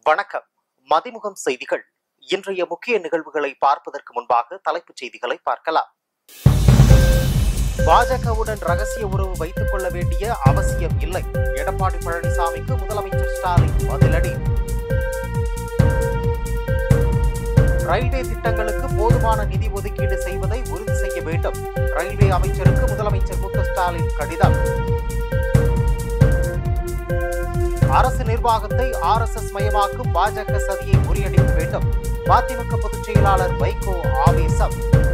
வணக்கம் மதிமுகம் செய்திகள் இன்றைய முக்கிய நிகழ்வுகளை பார்ப்பதற்கு முன்பாக தலைப்புச் செய்திகளை பார்க்கலாம் பாஜகவுடன் ரகசிய உறவு வைத்துக் கொள்ள வேண்டிய அவசியம் இல்லை எடப்பாடி பழனிசாமிக்கு முதலமைச்சர் ஸ்டாலின் பதிலடி ரயில்வே திட்டங்களுக்கு போதுமான நிதி ஒதுக்கீடு செய்வதை உறுதி செய்ய வேண்டும் ரயில்வே அமைச்சருக்கு முதலமைச்சர் மு க ஸ்டாலின் கடிதம் அரசு நிர்வாகத்தை ஆர் எஸ் எஸ் மயமாக்கும் பாஜக சதியை முறியடிக்க வேண்டும் மதிமுக பொதுச் செயலாளர் வைகோ ஆவேசம்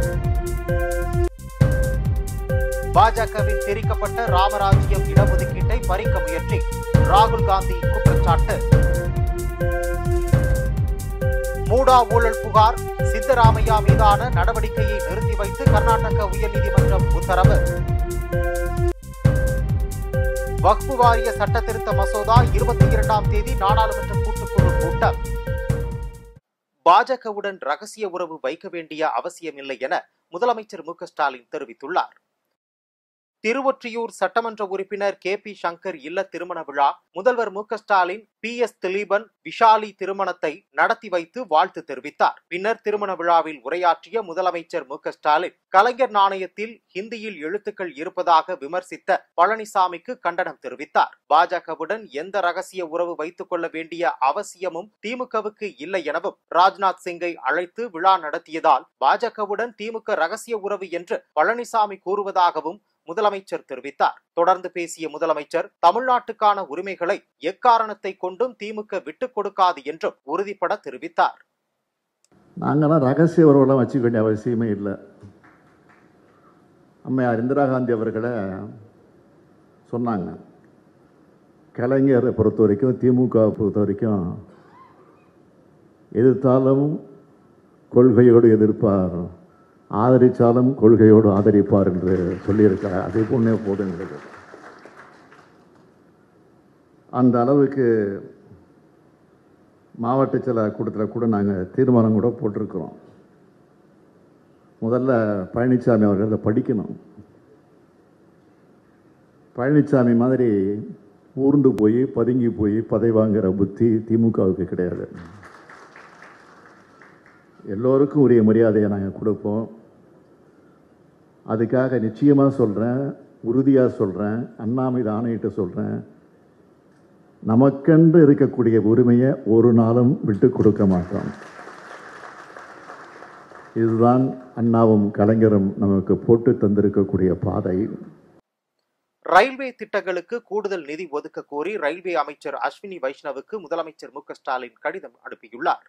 பாஜகவின் தெரிக்கப்பட்ட ராமராஜ்யம் இடஒதுக்கீட்டை பறிக்க முயற்சி ராகுல் காந்தி குற்றச்சாட்டு மூடா ஊழல் புகார் சித்தராமையா மீதான நடவடிக்கையை நிறுத்தி வைத்து கர்நாடக உயர்நீதிமன்றம் உத்தரவு வக்பு வாரிய சட்ட திருத்த மசோதா இருபத்தி இரண்டாம் தேதி நாடாளுமன்ற கூட்டுக்குழு கூட்டம் பாஜகவுடன் ரகசிய உறவு வைக்க வேண்டிய அவசியமில்லை என முதலமைச்சர் மு க ஸ்டாலின் தெரிவித்துள்ளார் திருவொற்றியூர் சட்டமன்ற உறுப்பினர் கே பி சங்கர் இல்ல திருமண விழா முதல்வர் மு க ஸ்டாலின் பி எஸ் திலீபன் விஷாலி திருமணத்தை நடத்தி வைத்து வாழ்த்து தெரிவித்தார் பின்னர் திருமண விழாவில் உரையாற்றிய முதலமைச்சர் மு க ஸ்டாலின் கலைஞர் நாணயத்தில் ஹிந்தியில் எழுத்துக்கள் இருப்பதாக விமர்சித்த பழனிசாமிக்கு கண்டனம் தெரிவித்தார் பாஜகவுடன் எந்த ரகசிய உறவு வைத்துக் கொள்ள வேண்டிய அவசியமும் திமுகவுக்கு இல்லை எனவும் ராஜ்நாத் சிங்கை அழைத்து விழா நடத்தியதால் பாஜகவுடன் திமுக ரகசிய உறவு என்று பழனிசாமி கூறுவதாகவும் முதலமைச்சர் தெரிவித்தார் தொடர்ந்து பேசிய முதலமைச்சர் தமிழ்நாட்டுக்கான உரிமைகளை எக்காரணத்தை கொண்டும் திமுக விட்டுக் கொடுக்காது என்றும் உறுதிபட தெரிவித்தார் நாங்களாம் ரகசிய உறவெல்லாம் வச்சுக்க வேண்டிய அவசியமே இல்லை அம்மையார் இந்திரா காந்தி அவர்களை சொன்னாங்க கலைஞரை பொறுத்த வரைக்கும் திமுகவை பொறுத்த வரைக்கும் எதிர்த்தாலும் கொள்கையோடு எதிர்ப்பார் ஆதரித்தாலும் கொள்கையோடு ஆதரிப்பார் என்று சொல்லியிருக்கிறார் அதே போன்றே போதுங்கிறது அந்த அளவுக்கு மாவட்ட செயல கூட்டத்தில் கூட நாங்கள் தீர்மானம் கூட போட்டிருக்கிறோம் முதல்ல பழனிசாமி அவர்கள் அதை படிக்கணும் பழனிசாமி மாதிரி ஊர்ந்து போய் பதுங்கி போய் பதவி வாங்குகிற புத்தி திமுகவுக்கு கிடையாது எல்லோருக்கும் உரிய மரியாதையை நாங்கள் கொடுப்போம் அதுக்காக நிச்சயமாக சொல்கிறேன் உறுதியாக சொல்கிறேன் அண்ணா மீது ஆணையிட்டு சொல்கிறேன் நமக்கென்று இருக்கக்கூடிய உரிமையை ஒரு நாளும் விட்டு கொடுக்க மாட்டோம் இதுதான் அண்ணாவும் கலைஞரும் நமக்கு போட்டு தந்திருக்கக்கூடிய பாதை ரயில்வே திட்டங்களுக்கு கூடுதல் நிதி ஒதுக்க கோரி ரயில்வே அமைச்சர் அஸ்வினி வைஷ்ணவுக்கு முதலமைச்சர் மு க ஸ்டாலின் கடிதம் அனுப்பியுள்ளார்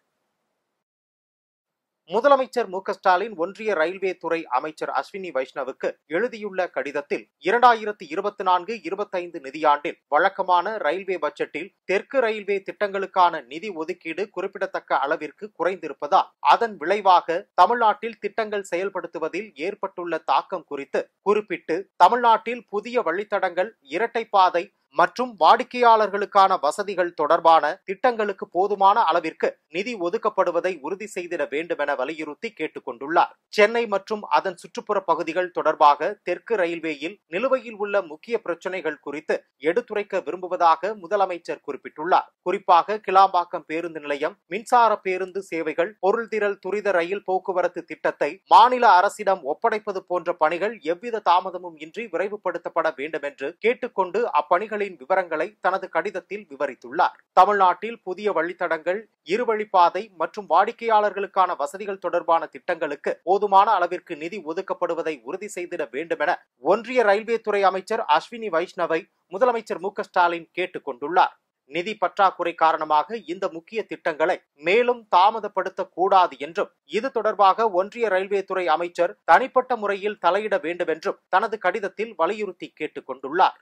முதலமைச்சர் மு க ஸ்டாலின் ஒன்றிய ரயில்வே துறை அமைச்சர் அஸ்வினி வைஷ்ணவுக்கு எழுதியுள்ள கடிதத்தில் இரண்டாயிரத்தி இருபத்தி நான்கு இருபத்தைந்து நிதியாண்டில் வழக்கமான ரயில்வே பட்ஜெட்டில் தெற்கு ரயில்வே திட்டங்களுக்கான நிதி ஒதுக்கீடு குறிப்பிடத்தக்க அளவிற்கு குறைந்திருப்பதால் அதன் விளைவாக தமிழ்நாட்டில் திட்டங்கள் செயல்படுத்துவதில் ஏற்பட்டுள்ள தாக்கம் குறித்து குறிப்பிட்டு தமிழ்நாட்டில் புதிய வழித்தடங்கள் இரட்டைப்பாதை மற்றும் வாடிக்கையாளர்களுக்கான வசதிகள் தொடர்பான திட்டங்களுக்கு போதுமான அளவிற்கு நிதி ஒதுக்கப்படுவதை உறுதி செய்திட வேண்டும் என வலியுறுத்தி கேட்டுக் கொண்டுள்ளார் சென்னை மற்றும் அதன் சுற்றுப்புற பகுதிகள் தொடர்பாக தெற்கு ரயில்வேயில் நிலுவையில் உள்ள முக்கிய பிரச்சனைகள் குறித்து எடுத்துரைக்க விரும்புவதாக முதலமைச்சர் குறிப்பிட்டுள்ளார் குறிப்பாக கிளாம்பாக்கம் பேருந்து நிலையம் மின்சார பேருந்து சேவைகள் பொருள் திரள் துரித ரயில் போக்குவரத்து திட்டத்தை மாநில அரசிடம் ஒப்படைப்பது போன்ற பணிகள் எவ்வித தாமதமும் இன்றி விரைவுபடுத்தப்பட வேண்டும் என்று கேட்டுக்கொண்டு அப்பணிகளின் விவரங்களை தனது கடிதத்தில் விவரித்துள்ளார் தமிழ்நாட்டில் புதிய வழித்தடங்கள் இருவழிப்பாதை மற்றும் வாடிக்கையாளர்களுக்கான வசதிகள் தொடர்பான திட்டங்களுக்கு போதுமான அளவிற்கு நிதி ஒதுக்கப்படுவதை உறுதி செய்திட வேண்டும் என ஒன்றிய ரயில்வே துறை அமைச்சர் அஸ்வினி வைஷ்ணவை முதலமைச்சர் மு ஸ்டாலின் கேட்டுக் கொண்டுள்ளார் நிதி பற்றாக்குறை காரணமாக இந்த முக்கிய திட்டங்களை மேலும் தாமதப்படுத்த கூடாது என்றும் இது தொடர்பாக ஒன்றிய ரயில்வே துறை அமைச்சர் தனிப்பட்ட முறையில் தலையிட வேண்டும் என்றும் தனது கடிதத்தில் வலியுறுத்தி கேட்டுக் கொண்டுள்ளார்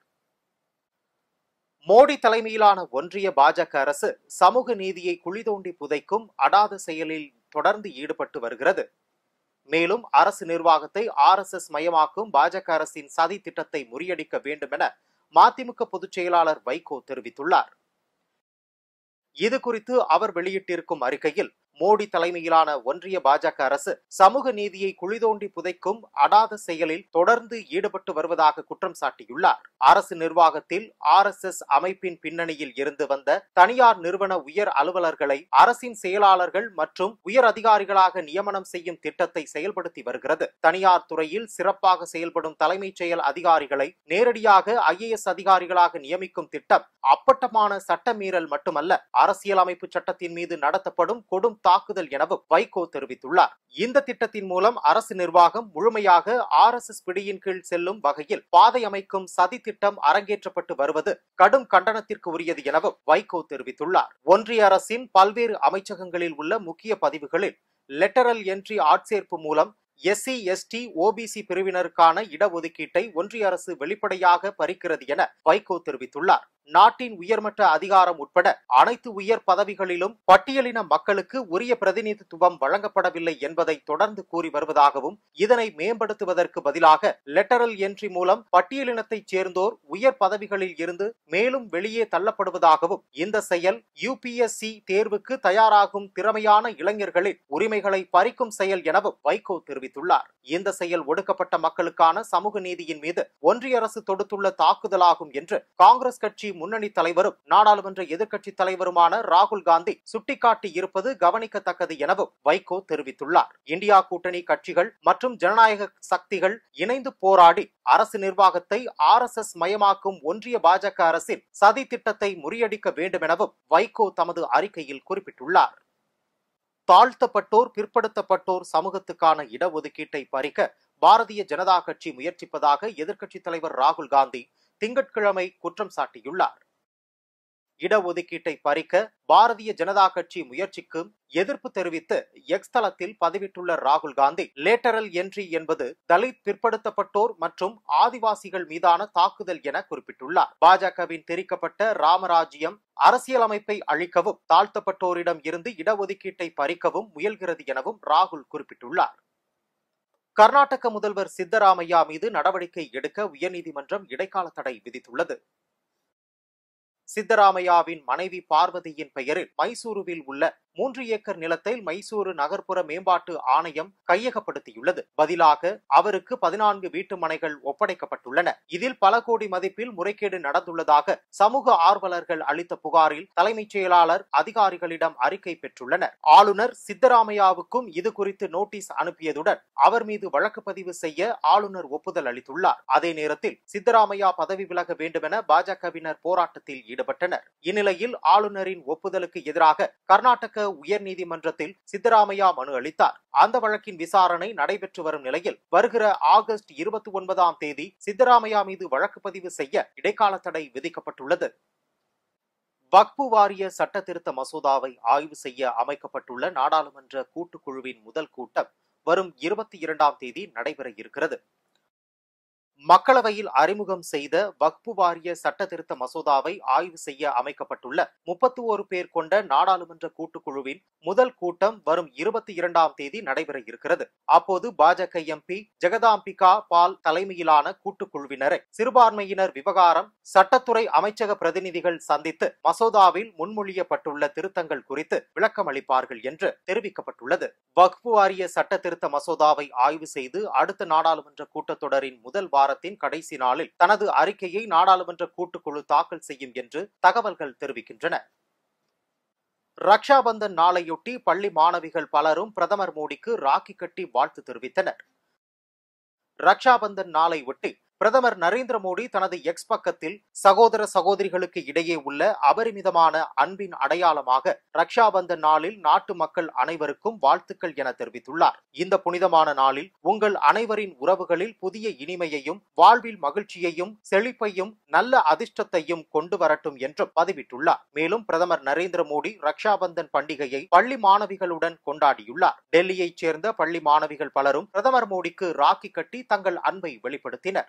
மோடி தலைமையிலான ஒன்றிய பாஜக அரசு சமூக நீதியை குழிதோண்டி புதைக்கும் அடாத செயலில் தொடர்ந்து ஈடுபட்டு வருகிறது மேலும் அரசு நிர்வாகத்தை ஆர் எஸ் எஸ் மயமாக்கும் பாஜக அரசின் சதி திட்டத்தை முறியடிக்க வேண்டும் என மதிமுக பொதுச் செயலாளர் வைகோ தெரிவித்துள்ளார் இது குறித்து அவர் வெளியிட்டிருக்கும் அறிக்கையில் மோடி தலைமையிலான ஒன்றிய பாஜக அரசு சமூக நீதியை குழிதோண்டி புதைக்கும் அடாத செயலில் தொடர்ந்து ஈடுபட்டு வருவதாக குற்றம் சாட்டியுள்ளார் அரசு நிர்வாகத்தில் ஆர் எஸ் எஸ் அமைப்பின் பின்னணியில் இருந்து வந்த தனியார் நிறுவன உயர் அலுவலர்களை அரசின் செயலாளர்கள் மற்றும் உயர் அதிகாரிகளாக நியமனம் செய்யும் திட்டத்தை செயல்படுத்தி வருகிறது தனியார் துறையில் சிறப்பாக செயல்படும் தலைமைச் செயல் அதிகாரிகளை நேரடியாக ஐஏஎஸ் அதிகாரிகளாக நியமிக்கும் திட்டம் அப்பட்டமான சட்டமீறல் மட்டுமல்ல அரசியலமைப்பு சட்டத்தின் மீது நடத்தப்படும் கொடும் தாக்குதல் எனவும் வைகோ தெரிவித்துள்ளார் இந்த திட்டத்தின் மூலம் அரசு நிர்வாகம் முழுமையாக ஆர் எஸ் எஸ் பிடியின் கீழ் செல்லும் வகையில் பாதை அமைக்கும் சதி திட்டம் அரங்கேற்றப்பட்டு வருவது கடும் கண்டனத்திற்கு உரியது எனவும் வைகோ தெரிவித்துள்ளார் ஒன்றிய அரசின் பல்வேறு அமைச்சகங்களில் உள்ள முக்கிய பதிவுகளில் லெட்டரல் என்ட்ரி ஆட்சேர்ப்பு மூலம் எஸ்சி எஸ்டி ஓபிசி பிரிவினருக்கான இடஒதுக்கீட்டை ஒன்றிய அரசு வெளிப்படையாக பறிக்கிறது என வைகோ தெரிவித்துள்ளார் நாட்டின் உயர்மட்ட அதிகாரம் உட்பட அனைத்து உயர் பதவிகளிலும் பட்டியலின மக்களுக்கு உரிய பிரதிநிதித்துவம் வழங்கப்படவில்லை என்பதை தொடர்ந்து கூறி வருவதாகவும் இதனை மேம்படுத்துவதற்கு பதிலாக லெட்டரல் என்ட்ரி மூலம் பட்டியலினத்தைச் சேர்ந்தோர் உயர் பதவிகளில் இருந்து மேலும் வெளியே தள்ளப்படுவதாகவும் இந்த செயல் யுபிஎஸ்சி தேர்வுக்கு தயாராகும் திறமையான இளைஞர்களின் உரிமைகளை பறிக்கும் செயல் எனவும் வைகோ தெரிவித்துள்ளார் இந்த செயல் ஒடுக்கப்பட்ட மக்களுக்கான சமூக நீதியின் மீது ஒன்றிய அரசு தொடுத்துள்ள தாக்குதலாகும் என்று காங்கிரஸ் கட்சி முன்னணி தலைவரும் நாடாளுமன்ற எதிர்க்கட்சி தலைவருமான ராகுல் காந்தி சுட்டிக்காட்டி இருப்பது கவனிக்கத்தக்கது எனவும் வைகோ தெரிவித்துள்ளார் இந்தியா கூட்டணி கட்சிகள் மற்றும் ஜனநாயக சக்திகள் இணைந்து போராடி அரசு நிர்வாகத்தை ஆர் எஸ் எஸ் மயமாக்கும் ஒன்றிய பாஜக அரசின் சதி திட்டத்தை முறியடிக்க வேண்டும் எனவும் வைகோ தமது அறிக்கையில் குறிப்பிட்டுள்ளார் தாழ்த்தப்பட்டோர் பிற்படுத்தப்பட்டோர் சமூகத்துக்கான இடஒதுக்கீட்டை பறிக்க பாரதிய ஜனதா கட்சி முயற்சிப்பதாக எதிர்க்கட்சித் தலைவர் ராகுல் காந்தி திங்கட்கிழமை குற்றம் சாட்டியுள்ளார் இடஒதுக்கீட்டை பறிக்க பாரதிய ஜனதா கட்சி முயற்சிக்கும் எதிர்ப்பு தெரிவித்து எக்ஸ் தளத்தில் பதிவிட்டுள்ள ராகுல் காந்தி லேட்டரல் என்ட்ரி என்பது தலித் பிற்படுத்தப்பட்டோர் மற்றும் ஆதிவாசிகள் மீதான தாக்குதல் என குறிப்பிட்டுள்ளார் பாஜகவின் தெரிக்கப்பட்ட ராமராஜ்யம் அரசியலமைப்பை அழிக்கவும் தாழ்த்தப்பட்டோரிடம் இருந்து இடஒதுக்கீட்டை பறிக்கவும் முயல்கிறது எனவும் ராகுல் குறிப்பிட்டுள்ளார் கர்நாடக முதல்வர் சித்தராமையா மீது நடவடிக்கை எடுக்க உயர்நீதிமன்றம் இடைக்கால தடை விதித்துள்ளது சித்தராமையாவின் மனைவி பார்வதியின் பெயரில் மைசூருவில் உள்ள மூன்று ஏக்கர் நிலத்தை மைசூரு நகர்ப்புற மேம்பாட்டு ஆணையம் கையகப்படுத்தியுள்ளது பதிலாக அவருக்கு பதினான்கு வீட்டு மனைகள் ஒப்படைக்கப்பட்டுள்ளன இதில் பல கோடி மதிப்பில் முறைகேடு நடந்துள்ளதாக சமூக ஆர்வலர்கள் அளித்த புகாரில் தலைமைச் செயலாளர் அதிகாரிகளிடம் அறிக்கை பெற்றுள்ளனர் ஆளுநர் சித்தராமையாவுக்கும் இது குறித்து நோட்டீஸ் அனுப்பியதுடன் அவர் மீது வழக்கு பதிவு செய்ய ஆளுநர் ஒப்புதல் அளித்துள்ளார் அதே நேரத்தில் சித்தராமையா பதவி விலக வேண்டுமென பாஜகவினர் போராட்டத்தில் ஈடுபட்டனர் இந்நிலையில் ஆளுநரின் ஒப்புதலுக்கு எதிராக கர்நாடக உயர்நீதிமன்றத்தில் சித்தராமையா மனு அளித்தார் அந்த வழக்கின் விசாரணை நடைபெற்று வரும் நிலையில் வருகிற ஆகஸ்ட் இருபத்தி ஒன்பதாம் தேதி சித்தராமையா மீது வழக்கு பதிவு செய்ய இடைக்கால தடை விதிக்கப்பட்டுள்ளது வக்பு வாரிய சட்ட திருத்த மசோதாவை ஆய்வு செய்ய அமைக்கப்பட்டுள்ள நாடாளுமன்ற கூட்டுக்குழுவின் முதல் கூட்டம் வரும் இருபத்தி இரண்டாம் தேதி நடைபெற இருக்கிறது மக்களவையில் அறிமுகம் செய்த வக்பு வாரிய சட்ட திருத்த மசோதாவை ஆய்வு செய்ய அமைக்கப்பட்டுள்ள முப்பத்தி ஒரு பேர் கொண்ட நாடாளுமன்ற கூட்டுக்குழுவின் முதல் கூட்டம் வரும் இருபத்தி இரண்டாம் தேதி நடைபெற இருக்கிறது அப்போது பாஜக எம்பி ஜெகதாம்பிகா பால் தலைமையிலான கூட்டுக்குழுவினரை சிறுபான்மையினர் விவகாரம் சட்டத்துறை அமைச்சக பிரதிநிதிகள் சந்தித்து மசோதாவில் முன்மொழியப்பட்டுள்ள திருத்தங்கள் குறித்து விளக்கம் அளிப்பார்கள் என்று தெரிவிக்கப்பட்டுள்ளது வக்பு வாரிய சட்ட திருத்த மசோதாவை ஆய்வு செய்து அடுத்த நாடாளுமன்ற கூட்டத்தொடரின் முதல் வாரத்தின் கடைசி நாளில் தனது அறிக்கையை நாடாளுமன்ற கூட்டுக்குழு தாக்கல் செய்யும் என்று தகவல்கள் தெரிவிக்கின்றன ரக்ஷாபந்தன் நாளையொட்டி பள்ளி மாணவிகள் பலரும் பிரதமர் மோடிக்கு ராக்கி கட்டி வாழ்த்து தெரிவித்தனர் ரக்ஷாபந்தன் நாளை ஒட்டி பிரதமர் நரேந்திர மோடி தனது எக்ஸ் பக்கத்தில் சகோதர சகோதரிகளுக்கு இடையே உள்ள அபரிமிதமான அன்பின் அடையாளமாக ரக்ஷாபந்தன் நாளில் நாட்டு மக்கள் அனைவருக்கும் வாழ்த்துக்கள் என தெரிவித்துள்ளார் இந்த புனிதமான நாளில் உங்கள் அனைவரின் உறவுகளில் புதிய இனிமையையும் வாழ்வில் மகிழ்ச்சியையும் செழிப்பையும் நல்ல அதிர்ஷ்டத்தையும் கொண்டு வரட்டும் என்றும் பதிவிட்டுள்ளார் மேலும் பிரதமர் நரேந்திர மோடி ரக்ஷாபந்தன் பண்டிகையை பள்ளி மாணவிகளுடன் கொண்டாடியுள்ளார் டெல்லியைச் சேர்ந்த பள்ளி மாணவிகள் பலரும் பிரதமர் மோடிக்கு ராக்கி கட்டி தங்கள் அன்பை வெளிப்படுத்தினர்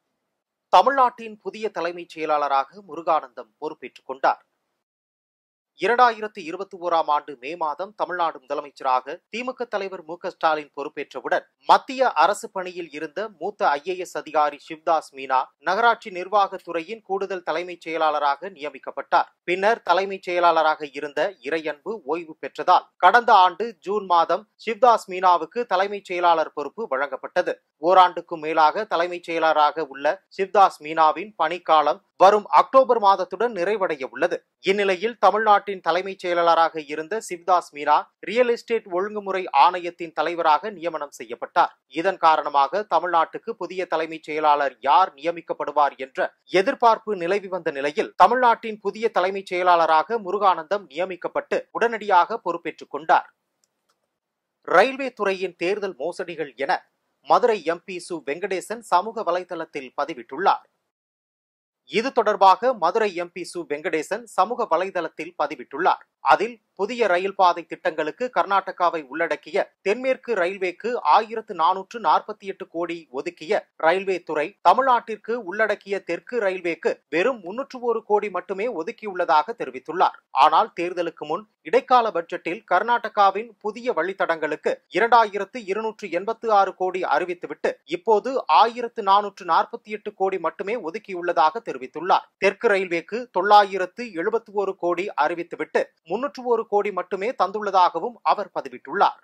தமிழ்நாட்டின் புதிய தலைமைச் செயலாளராக முருகானந்தம் பொறுப்பேற்றுக் கொண்டார் இரண்டாயிரத்தி இருபத்தி ஓராம் ஆண்டு மே மாதம் தமிழ்நாடு முதலமைச்சராக திமுக தலைவர் மு க ஸ்டாலின் பொறுப்பேற்றவுடன் மத்திய அரசு பணியில் இருந்த மூத்த ஐஏஎஸ் அதிகாரி சிவ்தாஸ் மீனா நகராட்சி நிர்வாகத்துறையின் கூடுதல் தலைமைச் செயலாளராக நியமிக்கப்பட்டார் பின்னர் தலைமைச் செயலாளராக இருந்த இறையன்பு ஓய்வு பெற்றதால் கடந்த ஆண்டு ஜூன் மாதம் சிவ்தாஸ் மீனாவுக்கு தலைமைச் செயலாளர் பொறுப்பு வழங்கப்பட்டது ஓராண்டுக்கும் மேலாக தலைமைச் செயலராக உள்ள சிவ்தாஸ் மீனாவின் பணிக்காலம் வரும் அக்டோபர் மாதத்துடன் நிறைவடைய உள்ளது இந்நிலையில் தமிழ்நாட்டின் தலைமைச் செயலாளராக இருந்த சிவ்தாஸ் மீனா ரியல் எஸ்டேட் ஒழுங்குமுறை ஆணையத்தின் தலைவராக நியமனம் செய்யப்பட்டார் இதன் காரணமாக தமிழ்நாட்டுக்கு புதிய தலைமைச் செயலாளர் யார் நியமிக்கப்படுவார் என்ற எதிர்பார்ப்பு நிலவி வந்த நிலையில் தமிழ்நாட்டின் புதிய தலைமைச் செயலாளராக முருகானந்தம் நியமிக்கப்பட்டு உடனடியாக பொறுப்பேற்றுக் கொண்டார் ரயில்வே துறையின் தேர்தல் மோசடிகள் என மதுரை எம்பி சு வெங்கடேசன் சமூக வலைதளத்தில் பதிவிட்டுள்ளார் இது தொடர்பாக மதுரை எம்பி சு வெங்கடேசன் சமூக வலைதளத்தில் பதிவிட்டுள்ளார் அதில் புதிய ரயில் பாதை திட்டங்களுக்கு கர்நாடகாவை உள்ளடக்கிய தென்மேற்கு ரயில்வேக்கு ஆயிரத்து நானூற்று நாற்பத்தி எட்டு கோடி ஒதுக்கிய ரயில்வே துறை தமிழ்நாட்டிற்கு உள்ளடக்கிய தெற்கு ரயில்வேக்கு வெறும் முன்னூற்று ஒரு கோடி மட்டுமே ஒதுக்கியுள்ளதாக தெரிவித்துள்ளார் ஆனால் தேர்தலுக்கு முன் இடைக்கால பட்ஜெட்டில் கர்நாடகாவின் புதிய வழித்தடங்களுக்கு இரண்டாயிரத்து இருநூற்று எண்பத்து ஆறு கோடி அறிவித்துவிட்டு இப்போது ஆயிரத்து நானூற்று நாற்பத்தி எட்டு கோடி மட்டுமே ஒதுக்கியுள்ளதாக தெரிவித்துள்ளார் தெற்கு ரயில்வேக்கு தொள்ளாயிரத்து எழுபத்தி ஒரு கோடி அறிவித்துவிட்டு முன்னூற்று ஒரு கோடி மட்டுமே தந்துள்ளதாகவும் அவர் பதிவிட்டுள்ளார்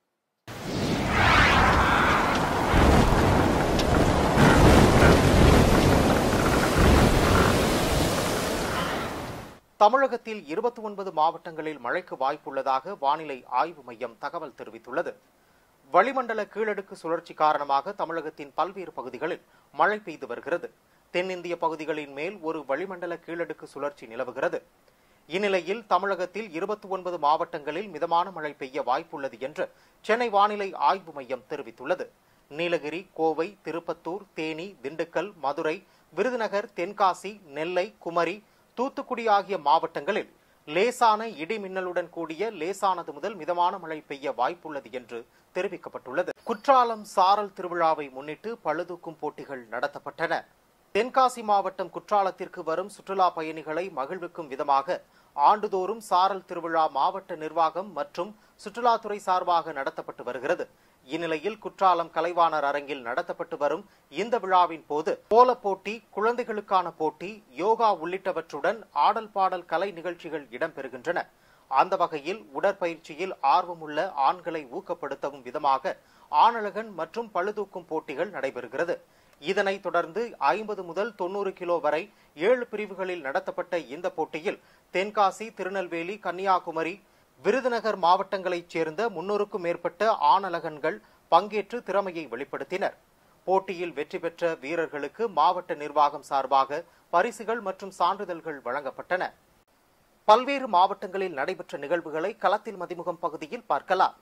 தமிழகத்தில் இருபத்தி ஒன்பது மாவட்டங்களில் மழைக்கு வாய்ப்புள்ளதாக வானிலை ஆய்வு மையம் தகவல் தெரிவித்துள்ளது வளிமண்டல கீழடுக்கு சுழற்சி காரணமாக தமிழகத்தின் பல்வேறு பகுதிகளில் மழை பெய்து வருகிறது தென்னிந்திய பகுதிகளின் மேல் ஒரு வளிமண்டல கீழடுக்கு சுழற்சி நிலவுகிறது இந்நிலையில் தமிழகத்தில் இருபத்தி ஒன்பது மாவட்டங்களில் மிதமான மழை பெய்ய வாய்ப்புள்ளது என்று சென்னை வானிலை ஆய்வு மையம் தெரிவித்துள்ளது நீலகிரி கோவை திருப்பத்தூர் தேனி திண்டுக்கல் மதுரை விருதுநகர் தென்காசி நெல்லை குமரி தூத்துக்குடி ஆகிய மாவட்டங்களில் லேசான இடி மின்னலுடன் கூடிய லேசானது முதல் மிதமான மழை பெய்ய வாய்ப்புள்ளது என்று தெரிவிக்கப்பட்டுள்ளது குற்றாலம் சாரல் திருவிழாவை முன்னிட்டு பழுதூக்கும் போட்டிகள் நடத்தப்பட்டன தென்காசி மாவட்டம் குற்றாலத்திற்கு வரும் சுற்றுலா பயணிகளை மகிழ்விக்கும் விதமாக ஆண்டுதோறும் சாரல் திருவிழா மாவட்ட நிர்வாகம் மற்றும் சுற்றுலாத்துறை சார்பாக நடத்தப்பட்டு வருகிறது இந்நிலையில் குற்றாலம் கலைவாணர் அரங்கில் நடத்தப்பட்டு வரும் இந்த விழாவின் போது கோலப் போட்டி குழந்தைகளுக்கான போட்டி யோகா உள்ளிட்டவற்றுடன் ஆடல் பாடல் கலை நிகழ்ச்சிகள் இடம்பெறுகின்றன அந்த வகையில் உடற்பயிற்சியில் ஆர்வமுள்ள ஆண்களை ஊக்கப்படுத்தவும் விதமாக ஆணழகன் மற்றும் பழுதூக்கும் போட்டிகள் நடைபெறுகிறது இதனைத் தொடர்ந்து ஐம்பது முதல் தொண்ணூறு கிலோ வரை ஏழு பிரிவுகளில் நடத்தப்பட்ட இந்த போட்டியில் தென்காசி திருநெல்வேலி கன்னியாகுமரி விருதுநகர் மாவட்டங்களைச் சேர்ந்த முன்னூறுக்கும் மேற்பட்ட ஆணழகன்கள் பங்கேற்று திறமையை வெளிப்படுத்தினர் போட்டியில் வெற்றி பெற்ற வீரர்களுக்கு மாவட்ட நிர்வாகம் சார்பாக பரிசுகள் மற்றும் சான்றிதழ்கள் வழங்கப்பட்டன பல்வேறு மாவட்டங்களில் நடைபெற்ற நிகழ்வுகளை களத்தில் மதிமுகம் பகுதியில் பார்க்கலாம்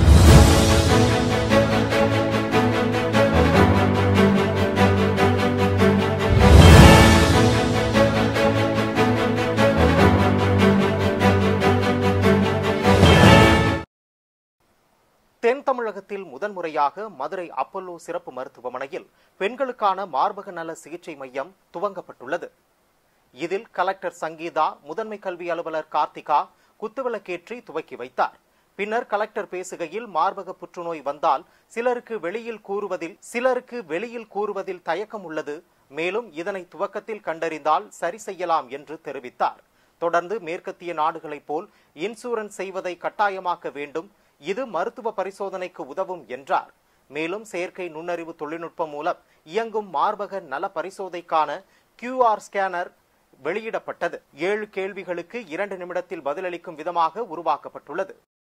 தென் தமிழகத்தில் முதன்முறையாக மதுரை அப்பல்லோ சிறப்பு மருத்துவமனையில் பெண்களுக்கான மார்பக நல சிகிச்சை மையம் துவங்கப்பட்டுள்ளது இதில் கலெக்டர் சங்கீதா முதன்மை கல்வி அலுவலர் கார்த்திகா குத்துவிளக்கேற்றி துவக்கி வைத்தார் பின்னர் கலெக்டர் பேசுகையில் மார்பக புற்றுநோய் வந்தால் சிலருக்கு வெளியில் கூறுவதில் சிலருக்கு வெளியில் கூறுவதில் தயக்கம் உள்ளது மேலும் இதனை துவக்கத்தில் கண்டறிந்தால் சரி செய்யலாம் என்று தெரிவித்தார் தொடர்ந்து மேற்கத்திய நாடுகளைப் போல் இன்சூரன்ஸ் செய்வதை கட்டாயமாக்க வேண்டும் இது மருத்துவ பரிசோதனைக்கு உதவும் என்றார் மேலும் செயற்கை நுண்ணறிவு தொழில்நுட்பம் மூலம் இயங்கும் மார்பக நல பரிசோதைக்கான கியூஆர் ஸ்கேனர் வெளியிடப்பட்டது ஏழு கேள்விகளுக்கு இரண்டு நிமிடத்தில் பதிலளிக்கும் விதமாக உருவாக்கப்பட்டுள்ளது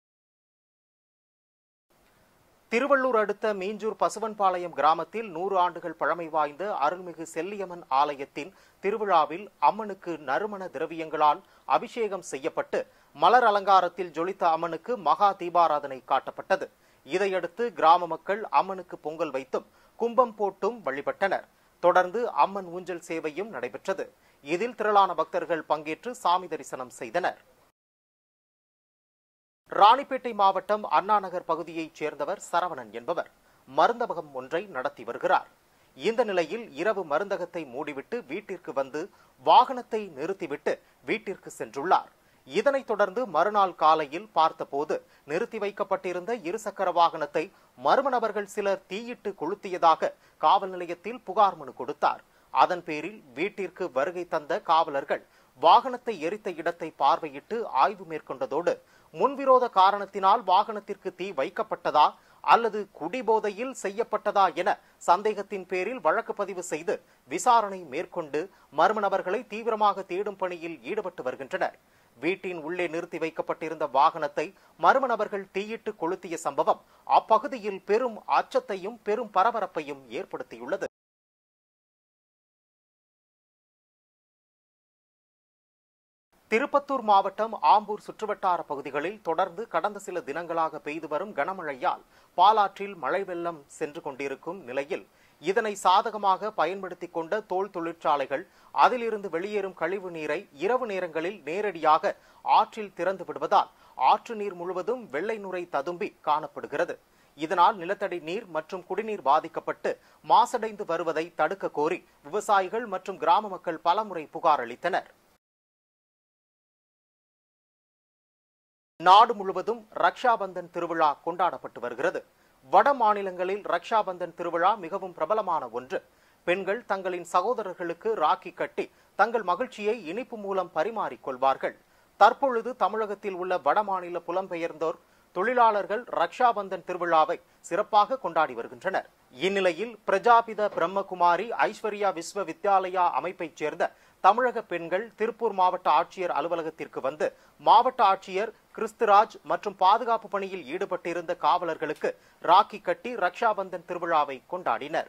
திருவள்ளூர் அடுத்த மீஞ்சூர் பசுவன்பாளையம் கிராமத்தில் நூறு ஆண்டுகள் பழமை வாய்ந்த அருள்மிகு செல்லியம்மன் ஆலயத்தின் திருவிழாவில் அம்மனுக்கு நறுமண திரவியங்களால் அபிஷேகம் செய்யப்பட்டு மலர் அலங்காரத்தில் ஜொலித்த அம்மனுக்கு மகா தீபாராதனை காட்டப்பட்டது இதையடுத்து கிராம மக்கள் அம்மனுக்கு பொங்கல் வைத்தும் கும்பம் போட்டும் வழிபட்டனர் தொடர்ந்து அம்மன் ஊஞ்சல் சேவையும் நடைபெற்றது இதில் திரளான பக்தர்கள் பங்கேற்று சாமி தரிசனம் செய்தனர் ராணிப்பேட்டை மாவட்டம் அண்ணாநகர் பகுதியைச் சேர்ந்தவர் சரவணன் என்பவர் மருந்தகம் ஒன்றை நடத்தி வருகிறார் இந்த நிலையில் இரவு மருந்தகத்தை மூடிவிட்டு வீட்டிற்கு வந்து வாகனத்தை நிறுத்திவிட்டு வீட்டிற்கு சென்றுள்ளார் இதனைத் தொடர்ந்து மறுநாள் காலையில் பார்த்தபோது நிறுத்தி வைக்கப்பட்டிருந்த இருசக்கர வாகனத்தை மர்ம நபர்கள் சிலர் தீயிட்டு கொளுத்தியதாக காவல் நிலையத்தில் புகார் மனு கொடுத்தார் அதன் பேரில் வீட்டிற்கு வருகை தந்த காவலர்கள் வாகனத்தை எரித்த இடத்தை பார்வையிட்டு ஆய்வு மேற்கொண்டதோடு முன்விரோத காரணத்தினால் வாகனத்திற்கு தீ வைக்கப்பட்டதா அல்லது குடிபோதையில் செய்யப்பட்டதா என சந்தேகத்தின் பேரில் வழக்கு பதிவு செய்து விசாரணை மேற்கொண்டு மர்ம நபர்களை தீவிரமாக தேடும் பணியில் ஈடுபட்டு வருகின்றனர் வீட்டின் உள்ளே நிறுத்தி வைக்கப்பட்டிருந்த வாகனத்தை மர்ம நபர்கள் தீயிட்டு கொளுத்திய சம்பவம் அப்பகுதியில் பெரும் அச்சத்தையும் பெரும் பரபரப்பையும் ஏற்படுத்தியுள்ளது திருப்பத்தூர் மாவட்டம் ஆம்பூர் சுற்றுவட்டார பகுதிகளில் தொடர்ந்து கடந்த சில தினங்களாக பெய்து வரும் கனமழையால் பாலாற்றில் மழை வெள்ளம் சென்று கொண்டிருக்கும் நிலையில் இதனை சாதகமாக பயன்படுத்திக் கொண்ட தோல் தொழிற்சாலைகள் அதிலிருந்து வெளியேறும் கழிவு நீரை இரவு நேரங்களில் நேரடியாக ஆற்றில் திறந்து விடுவதால் ஆற்று நீர் முழுவதும் வெள்ளை நுரை ததும்பி காணப்படுகிறது இதனால் நிலத்தடி நீர் மற்றும் குடிநீர் பாதிக்கப்பட்டு மாசடைந்து வருவதை தடுக்க கோரி விவசாயிகள் மற்றும் கிராம மக்கள் பலமுறை புகார் அளித்தனர் நாடு முழுவதும் ரக்ஷாபந்தன் திருவிழா கொண்டாடப்பட்டு வருகிறது வட மாநிலங்களில் ரக்ஷாபந்தன் திருவிழா மிகவும் பிரபலமான ஒன்று பெண்கள் தங்களின் சகோதரர்களுக்கு ராக்கி கட்டி தங்கள் மகிழ்ச்சியை இனிப்பு மூலம் பரிமாறிக் கொள்வார்கள் தற்பொழுது தமிழகத்தில் உள்ள வட மாநில புலம்பெயர்ந்தோர் தொழிலாளர்கள் ரக்ஷாபந்தன் திருவிழாவை சிறப்பாக கொண்டாடி வருகின்றனர் இந்நிலையில் பிரஜாபித பிரம்மகுமாரி ஐஸ்வர்யா விஸ்வ வித்யாலயா அமைப்பைச் சேர்ந்த தமிழக பெண்கள் திருப்பூர் மாவட்ட ஆட்சியர் அலுவலகத்திற்கு வந்து மாவட்ட ஆட்சியர் கிறிஸ்துராஜ் மற்றும் பாதுகாப்பு பணியில் ஈடுபட்டிருந்த காவலர்களுக்கு ராக்கி கட்டி ரக்ஷாபந்தன் திருவிழாவை கொண்டாடினர்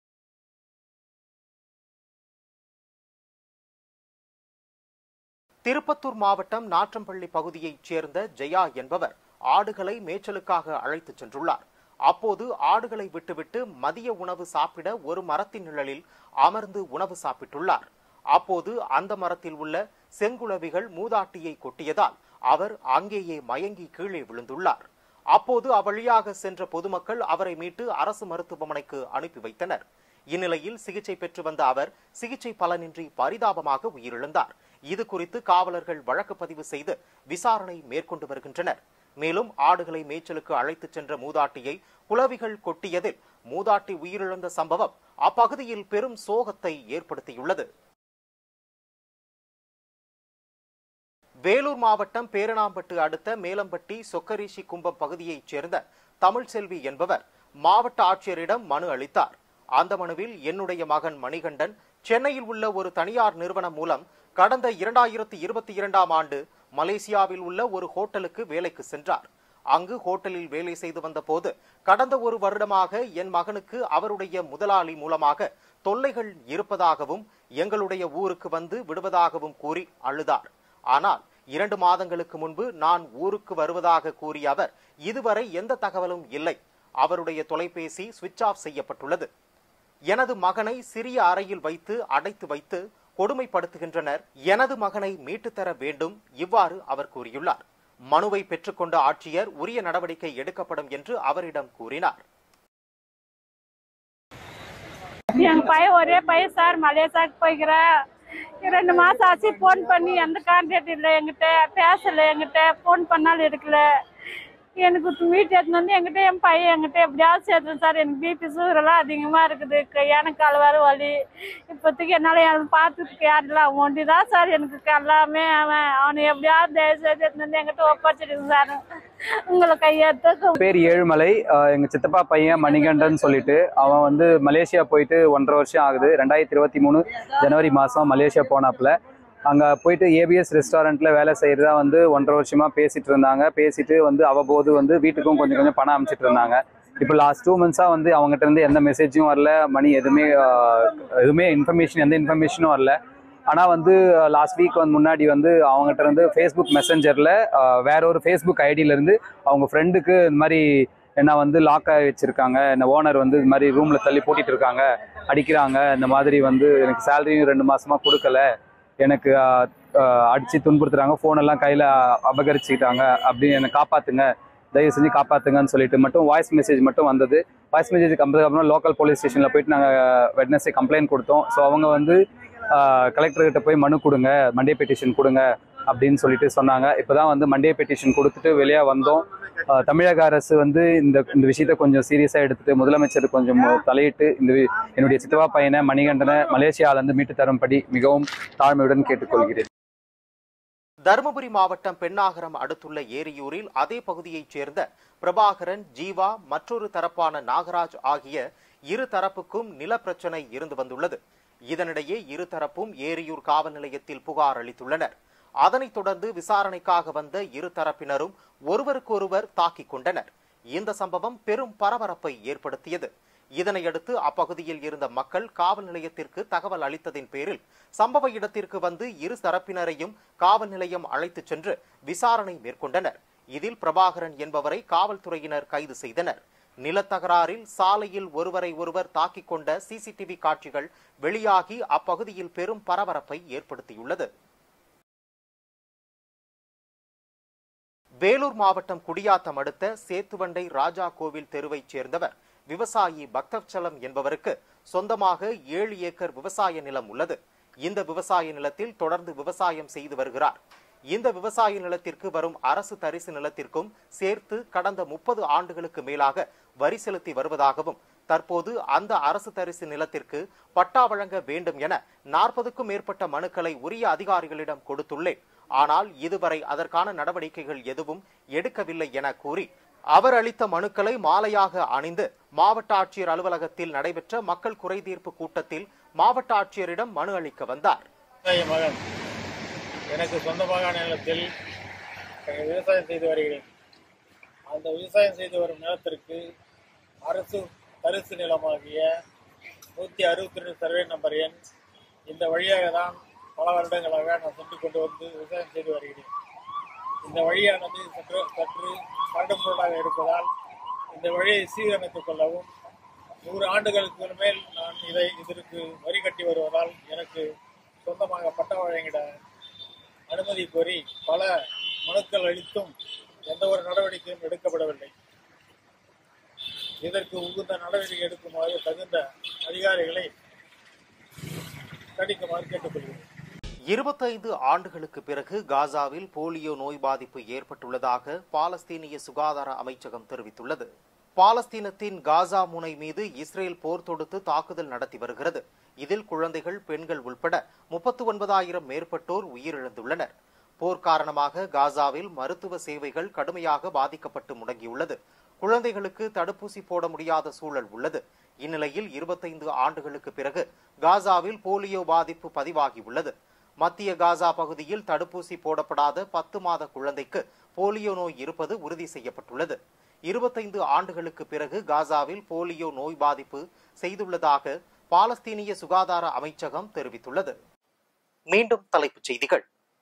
திருப்பத்தூர் மாவட்டம் நாற்றம்பள்ளி பகுதியைச் சேர்ந்த ஜெயா என்பவர் ஆடுகளை மேய்ச்சலுக்காக அழைத்துச் சென்றுள்ளார் அப்போது ஆடுகளை விட்டுவிட்டு மதிய உணவு சாப்பிட ஒரு மரத்தின் நிழலில் அமர்ந்து உணவு சாப்பிட்டுள்ளார் அப்போது அந்த மரத்தில் உள்ள செங்குளவிகள் மூதாட்டியை கொட்டியதால் அவர் அங்கேயே மயங்கி கீழே விழுந்துள்ளார் அப்போது அவ்வழியாக சென்ற பொதுமக்கள் அவரை மீட்டு அரசு மருத்துவமனைக்கு அனுப்பி வைத்தனர் இந்நிலையில் சிகிச்சை பெற்று வந்த அவர் சிகிச்சை பலனின்றி பரிதாபமாக உயிரிழந்தார் இது குறித்து காவலர்கள் வழக்கு பதிவு செய்து விசாரணை மேற்கொண்டு வருகின்றனர் மேலும் ஆடுகளை மேய்ச்சலுக்கு அழைத்துச் சென்ற மூதாட்டியை குளவிகள் கொட்டியதில் மூதாட்டி உயிரிழந்த சம்பவம் அப்பகுதியில் பெரும் சோகத்தை ஏற்படுத்தியுள்ளது வேலூர் மாவட்டம் பேரணாம்பட்டு அடுத்த மேலம்பட்டி சொக்கரிஷி கும்பம் பகுதியைச் சேர்ந்த தமிழ்செல்வி என்பவர் மாவட்ட ஆட்சியரிடம் மனு அளித்தார் அந்த மனுவில் என்னுடைய மகன் மணிகண்டன் சென்னையில் உள்ள ஒரு தனியார் நிறுவனம் மூலம் கடந்த இரண்டாயிரத்தி இருபத்தி இரண்டாம் ஆண்டு மலேசியாவில் உள்ள ஒரு ஹோட்டலுக்கு வேலைக்கு சென்றார் அங்கு ஹோட்டலில் வேலை செய்து வந்த போது கடந்த ஒரு வருடமாக என் மகனுக்கு அவருடைய முதலாளி மூலமாக தொல்லைகள் இருப்பதாகவும் எங்களுடைய ஊருக்கு வந்து விடுவதாகவும் கூறி அழுதார் ஆனால் இரண்டு மாதங்களுக்கு முன்பு நான் ஊருக்கு வருவதாக கூறிய அவர் இதுவரை எந்த தகவலும் இல்லை அவருடைய தொலைபேசி சுவிட்ச் ஆஃப் செய்யப்பட்டுள்ளது எனது மகனை சிறிய அறையில் வைத்து அடைத்து வைத்து கொடுமைப்படுத்துகின்றனர் எனது மகனை மீட்டு தர வேண்டும் இவ்வாறு அவர் கூறியுள்ளார் மனுவை பெற்றுக்கொண்ட ஆட்சியர் உரிய நடவடிக்கை எடுக்கப்படும் என்று அவரிடம் கூறினார் எங்க பையன் ஒரே பையன் சார் மலேசியாவுக்கு போய்க்கிறேன் ரெண்டு மாசம் ஆச்சு ஃபோன் பண்ணி எந்த கான்டாக்ட் இல்லை என்கிட்ட பேசல என்கிட்ட ஃபோன் பண்ணாலும் எடுக்கல எனக்கு வீட்டு எடுத்துன்னு வந்து என்கிட்ட என் பையன் என்கிட்ட எப்படியாவது சேர்த்துறேன் சார் எனக்கு பிபி சுகரெல்லாம் அதிகமாக இருக்குது க- எனக்கு கால் வேறு வலி இப்போதைக்கு என்னால் எனக்கு பார்த்துக்கு யாரும் இல்லை அவன் ஒண்டி தான் சார் எனக்கு எல்லாமே அவன் அவனை எப்படியாவது தயவு செய்து எடுத்துன்னு வந்து என்கிட்ட ஒப்படைச்சிடுங்க சார் உங்களை கையெழுத்து பேர் ஏழுமலை அஹ் எங்க சித்தப்பா பையன் மணிகண்டன் சொல்லிட்டு அவன் வந்து மலேசியா போயிட்டு ஒன்றரை வருஷம் ஆகுது ரெண்டாயிரத்தி இருபத்தி மூணு ஜனவரி மாதம் மலேசியா போனாப்புல அங்கே போயிட்டு ஏபிஎஸ் ரெஸ்டாரண்ட்டில் வேலை செய்கிறதா வந்து ஒன்றரை வருஷமாக பேசிட்டு இருந்தாங்க பேசிட்டு வந்து அவ்வப்போது வந்து வீட்டுக்கும் கொஞ்சம் கொஞ்சம் பணம் அனுப்பிச்சிட்டு இருந்தாங்க இப்போ லாஸ்ட் டூ மந்த்ஸாக வந்து அவங்ககிட்ட இருந்து எந்த மெசேஜும் வரல மணி எதுவுமே அஹ், எதுவுமே இன்ஃபர்மேஷன் எந்த இன்ஃபர்மேஷனும் வரல ஆனால் வந்து லாஸ்ட் வீக் வந்து முன்னாடி வந்து அவங்ககிட்ட இருந்து ஃபேஸ்புக் மெசஞ்சரில் வேற ஒரு ஃபேஸ்புக் ஐடியிலேருந்து அவங்க ஃப்ரெண்டுக்கு இந்த மாதிரி என்ன வந்து லாக் ஆகி வச்சிருக்காங்க இந்த ஓனர் வந்து இது மாதிரி ரூமில் தள்ளி பூட்டிட்டு இருக்காங்க அடிக்கிறாங்க இந்த மாதிரி வந்து எனக்கு சேலரியும் ரெண்டு மாசமா கொடுக்கல எனக்கு ஆஹ், ஆஹ், அடிச்சு துன்புறுத்துறாங்க ஃபோன் எல்லாம் கையில் அபகரிச்சுக்கிட்டாங்க அப்படின்னு என்னை காப்பாத்துங்க தயவு செஞ்சு காப்பாத்துங்கன்னு சொல்லிட்டு மட்டும் வாய்ஸ் மெசேஜ் மட்டும் வந்தது வாய்ஸ் மெசேஜ் அப்புறம் லோக்கல் போலீஸ் ஸ்டேஷனில் போயிட்டு நாங்கள் வெட்னஸே கம்ப்ளைண்ட் கொடுத்தோம் ஸோ அவங்க வந்து கலெக்டர்கிட்ட போய் மனு கொடுங்க மண்டே பெட்டிஷன் கொடுங்க அப்படின்னு சொல்லிட்டு சொன்னாங்க இப்போதான் வந்து மண்டே பெட்டிஷன் கொடுத்துட்டு வெளியே வந்தோம் ஆஹ் தமிழக அரசு வந்து இந்த இந்த விஷயத்த கொஞ்சம் சீரியஸாக எடுத்துட்டு முதலமைச்சர் கொஞ்சம் தலையிட்டு இந்த வி- என்னுடைய சித்தப்பா பையனை மணிகண்டனை மலேசியாவிலேருந்து மீட்டு தரும்படி மிகவும் தாழ்மையுடன் கேட்டுக்கொள்கிறேன் தருமபுரி மாவட்டம் பெண்ணாகரம் அடுத்துள்ள ஏரியூரில் அதே பகுதியைச் சேர்ந்த பிரபாகரன் ஜீவா மற்றொரு தரப்பான நாகராஜ் ஆகிய இரு தரப்புக்கும் நில பிரச்சனை இருந்து வந்துள்ளது இதனிடையே இரு தரப்பும் ஏரியூர் காவல் நிலையத்தில் புகார் அளித்துள்ளனர் அதனைத் தொடர்ந்து விசாரணைக்காக வந்த இரு தரப்பினரும் ஒருவருக்கொருவர் தாக்கிக் கொண்டனர் இந்த சம்பவம் பெரும் பரபரப்பை ஏற்படுத்தியது இதனையடுத்து அப்பகுதியில் இருந்த மக்கள் காவல் நிலையத்திற்கு தகவல் அளித்ததின் பேரில் சம்பவ இடத்திற்கு வந்து இரு தரப்பினரையும் காவல் நிலையம் அழைத்துச் சென்று விசாரணை மேற்கொண்டனர் இதில் பிரபாகரன் என்பவரை காவல்துறையினர் கைது செய்தனர் நிலத்தகராறில் சாலையில் ஒருவரை ஒருவர் தாக்கிக் கொண்ட சிசிடிவி காட்சிகள் வெளியாகி அப்பகுதியில் பெரும் பரபரப்பை ஏற்படுத்தியுள்ளது வேலூர் மாவட்டம் குடியாத்தம் அடுத்த சேத்துவண்டை ராஜா கோவில் தெருவைச் சேர்ந்தவர் விவசாயி பக்தவச்சலம் என்பவருக்கு சொந்தமாக ஏழு ஏக்கர் விவசாய நிலம் உள்ளது இந்த விவசாய நிலத்தில் தொடர்ந்து விவசாயம் செய்து வருகிறார் இந்த விவசாய நிலத்திற்கு வரும் அரசு தரிசு நிலத்திற்கும் சேர்த்து கடந்த முப்பது ஆண்டுகளுக்கு மேலாக வரி செலுத்தி வருவதாகவும் தற்போது அந்த அரசு தரிசு நிலத்திற்கு பட்டா வழங்க வேண்டும் என நாற்பதுக்கும் மேற்பட்ட மனுக்களை உரிய அதிகாரிகளிடம் கொடுத்துள்ளேன் ஆனால் இதுவரை அதற்கான நடவடிக்கைகள் எதுவும் எடுக்கவில்லை என கூறி அவர் அளித்த மனுக்களை மாலையாக அணிந்து மாவட்ட ஆட்சியர் அலுவலகத்தில் நடைபெற்ற மக்கள் குறைதீர்ப்பு கூட்டத்தில் மாவட்ட ஆட்சியரிடம் மனு அளிக்க வந்தார் விவசாய மகன் எனக்கு சொந்தமாக நிலத்தில் விவசாயம் செய்து வருகிறேன் அந்த விவசாயம் செய்து வரும் நிலத்திற்கு அரசு தரிசு நிலமாகிய நூற்றி அறுபத்தி ரெண்டு சர்வே நம்பர் எண் இந்த வழியாக தான் பல வருடங்களாக நான் சென்று கொண்டு வந்து விவசாயம் செய்து வருகிறேன் இந்த வழியானது சற்று சற்று கரடுமுரடாக இருப்பதால் இந்த வழியை சீரமைத்துக் கொள்ளவும் நூறு ஆண்டுகளுக்கு மேல் நான் இதை இதற்கு வரி கட்டி வருவதால் எனக்கு சொந்தமாக பட்டா வழங்கிட அனுமதி கோரி பல மனுக்கள் அளித்தும் எந்த ஒரு நடவடிக்கையும் எடுக்கப்படவில்லை இதற்கு உகுந்த நடவடிக்கை எடுக்குமாறு தகுந்த அதிகாரிகளை கண்டிக்குமாறு கேட்டுக்கொள்கிறேன் இருபத்தைந்து ஆண்டுகளுக்கு பிறகு காசாவில் போலியோ நோய் பாதிப்பு ஏற்பட்டுள்ளதாக பாலஸ்தீனிய சுகாதார அமைச்சகம் தெரிவித்துள்ளது பாலஸ்தீனத்தின் காசா முனை மீது இஸ்ரேல் போர் தொடுத்து தாக்குதல் நடத்தி வருகிறது இதில் குழந்தைகள் பெண்கள் உள்பட முப்பத்து ஒன்பதாயிரம் மேற்பட்டோர் உயிரிழந்துள்ளனர் போர் காரணமாக காசாவில் மருத்துவ சேவைகள் கடுமையாக பாதிக்கப்பட்டு முடங்கியுள்ளது குழந்தைகளுக்கு தடுப்பூசி போட முடியாத சூழல் உள்ளது இந்நிலையில் இருபத்தைந்து ஆண்டுகளுக்கு பிறகு காசாவில் போலியோ பாதிப்பு பதிவாகியுள்ளது மத்திய காசா பகுதியில் தடுப்பூசி போடப்படாத பத்து மாத குழந்தைக்கு போலியோ நோய் இருப்பது உறுதி செய்யப்பட்டுள்ளது இருபத்தைந்து ஆண்டுகளுக்கு பிறகு காசாவில் போலியோ நோய் பாதிப்பு செய்துள்ளதாக பாலஸ்தீனிய சுகாதார அமைச்சகம் தெரிவித்துள்ளது மீண்டும் தலைப்புச் செய்திகள்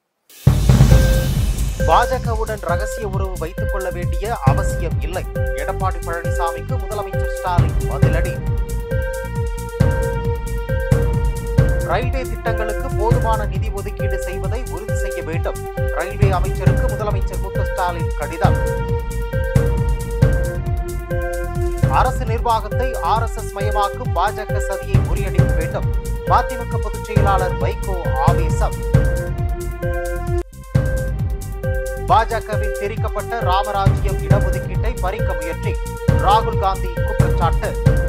பாஜகவுடன் ரகசிய உறவு வைத்துக் கொள்ள வேண்டிய அவசியம் இல்லை எடப்பாடி பழனிசாமிக்கு முதலமைச்சர் ஸ்டாலின் பதிலடி ரயில்வே திட்டங்களுக்கு போதுமான நிதி ஒதுக்கீடு செய்வதை உறுதி செய்ய வேண்டும் ரயில்வே அமைச்சருக்கு முதலமைச்சர் மு க ஸ்டாலின் கடிதம் அரசு நிர்வாகத்தை ஆர் எஸ் எஸ் மயமாக்கும் பாஜக சதியை முறியடிக்க வேண்டும் மதிமுக பொதுச் செயலாளர் வைகோ ஆவேசம் பாஜகவில் தெரிக்கப்பட்ட ராமராஜ்யம் இடஒதுக்கீட்டை பறிக்க முயற்சி ராகுல் காந்தி குற்றச்சாட்டு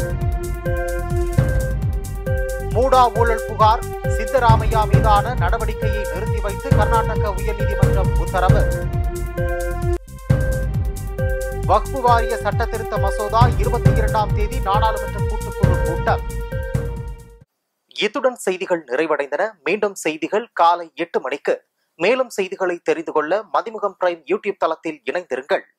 மூடா ஊழல் புகார் சித்தராமையா மீதான நடவடிக்கையை நிறுத்தி வைத்து கர்நாடக உயர்நீதிமன்றம் உத்தரவு வக்பு வாரிய சட்ட திருத்த மசோதா இருபத்தி இரண்டாம் தேதி நாடாளுமன்ற கூட்டுக்குழு கூட்டம் இத்துடன் செய்திகள் நிறைவடைந்தன மீண்டும் செய்திகள் காலை எட்டு மணிக்கு மேலும் செய்திகளை தெரிந்து கொள்ள மதிமுகம் பிரைம் யூடியூப் தளத்தில் இணைந்திருங்கள்